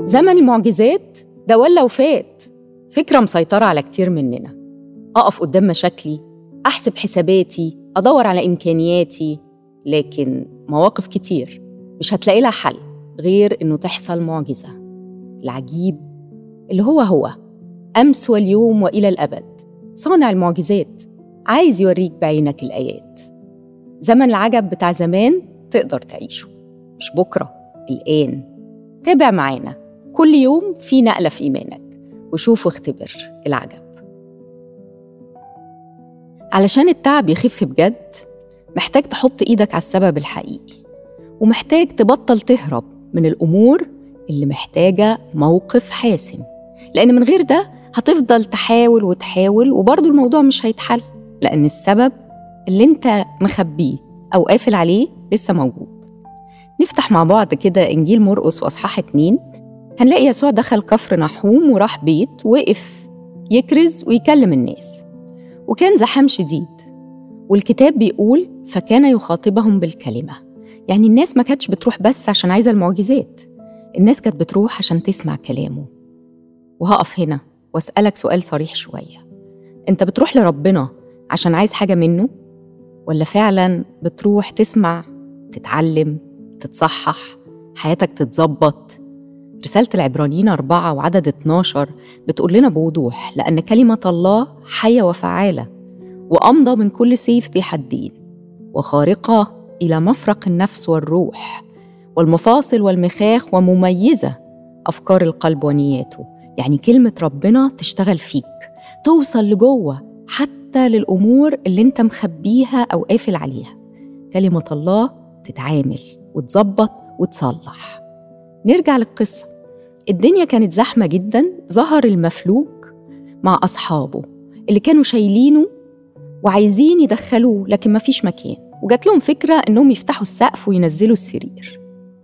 زمن المعجزات ده ولا وفات فكرة مسيطرة على كتير مننا أقف قدام مشاكلي أحسب حساباتي أدور على إمكانياتي لكن مواقف كتير مش هتلاقي لها حل غير إنه تحصل معجزة العجيب اللي هو هو أمس واليوم وإلى الأبد صانع المعجزات عايز يوريك بعينك الآيات زمن العجب بتاع زمان تقدر تعيشه مش بكرة الآن تابع معانا كل يوم في نقلة في إيمانك وشوف واختبر العجب علشان التعب يخف بجد محتاج تحط إيدك على السبب الحقيقي ومحتاج تبطل تهرب من الأمور اللي محتاجة موقف حاسم لأن من غير ده هتفضل تحاول وتحاول وبرضه الموضوع مش هيتحل لأن السبب اللي انت مخبيه أو قافل عليه لسه موجود نفتح مع بعض كده إنجيل مرقس وأصحاح اتنين هنلاقي يسوع دخل كفر نحوم وراح بيت وقف يكرز ويكلم الناس وكان زحام شديد والكتاب بيقول فكان يخاطبهم بالكلمة يعني الناس ما كانتش بتروح بس عشان عايزة المعجزات الناس كانت بتروح عشان تسمع كلامه وهقف هنا واسألك سؤال صريح شوية انت بتروح لربنا عشان عايز حاجة منه ولا فعلا بتروح تسمع تتعلم تتصحح حياتك تتظبط رسالة العبرانيين أربعة وعدد 12 بتقول لنا بوضوح لأن كلمة الله حية وفعالة وأمضى من كل سيف ذي حدين وخارقة إلى مفرق النفس والروح والمفاصل والمخاخ ومميزة أفكار القلب ونياته يعني كلمة ربنا تشتغل فيك توصل لجوه حتى للأمور اللي أنت مخبيها أو قافل عليها كلمة الله تتعامل وتظبط وتصلح نرجع للقصة الدنيا كانت زحمة جدا ظهر المفلوج مع أصحابه اللي كانوا شايلينه وعايزين يدخلوه لكن مفيش مكان وجات لهم فكرة إنهم يفتحوا السقف وينزلوا السرير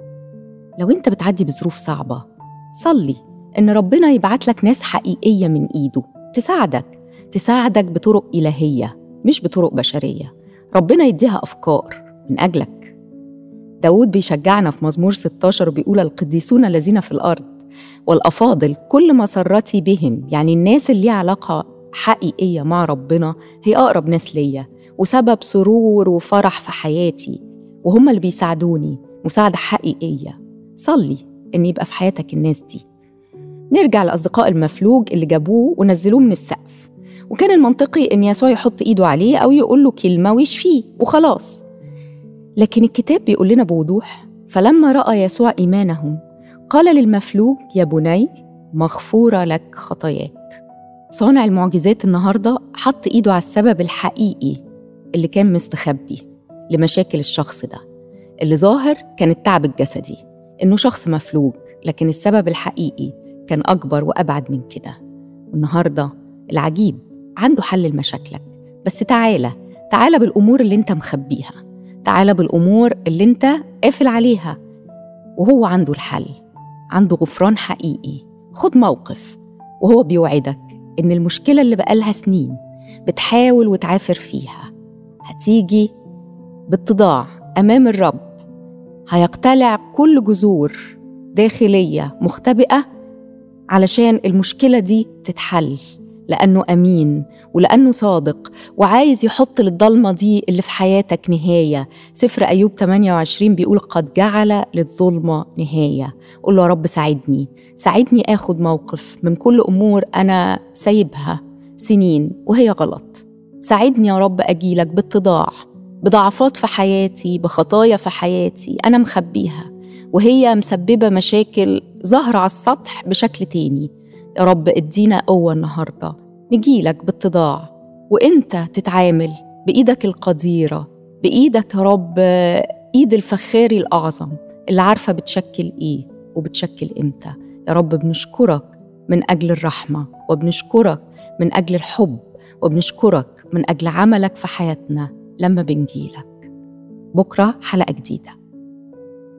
لو أنت بتعدي بظروف صعبة صلي إن ربنا يبعت لك ناس حقيقية من إيده تساعدك تساعدك بطرق إلهية مش بطرق بشرية ربنا يديها أفكار من أجلك داود بيشجعنا في مزمور 16 وبيقول القديسون الذين في الأرض والأفاضل كل مسرتي بهم يعني الناس اللي ليها علاقة حقيقية مع ربنا هي أقرب ناس ليا وسبب سرور وفرح في حياتي وهم اللي بيساعدوني مساعدة حقيقية صلي إن يبقى في حياتك الناس دي نرجع لأصدقاء المفلوج اللي جابوه ونزلوه من السقف وكان المنطقي إن يسوع يحط إيده عليه أو يقول له كلمة ويشفيه وخلاص لكن الكتاب بيقول لنا بوضوح فلما رأى يسوع إيمانهم قال للمفلوج يا بني مغفورة لك خطاياك صانع المعجزات النهاردة حط إيده على السبب الحقيقي اللي كان مستخبي لمشاكل الشخص ده اللي ظاهر كان التعب الجسدي إنه شخص مفلوج لكن السبب الحقيقي كان أكبر وأبعد من كده والنهاردة العجيب عنده حل لمشاكلك بس تعالى تعالى بالأمور اللي أنت مخبيها تعالى بالأمور اللي أنت قافل عليها وهو عنده الحل عنده غفران حقيقي خد موقف وهو بيوعدك إن المشكلة اللي بقالها سنين بتحاول وتعافر فيها هتيجي باتضاع أمام الرب هيقتلع كل جذور داخلية مختبئة علشان المشكلة دي تتحل لأنه أمين ولأنه صادق وعايز يحط للضلمة دي اللي في حياتك نهاية سفر أيوب 28 بيقول قد جعل للظلمة نهاية قول له يا رب ساعدني ساعدني آخد موقف من كل أمور أنا سايبها سنين وهي غلط ساعدني يا رب أجيلك باتضاع بضعفات في حياتي بخطايا في حياتي أنا مخبيها وهي مسببة مشاكل ظاهرة على السطح بشكل تاني يا رب ادينا قوة النهاردة نجيلك باتضاع وانت تتعامل بإيدك القديرة بإيدك يا رب إيد الفخاري الأعظم اللي عارفة بتشكل إيه وبتشكل إمتى يا رب بنشكرك من أجل الرحمة وبنشكرك من أجل الحب وبنشكرك من أجل عملك في حياتنا لما بنجيلك بكرة حلقة جديدة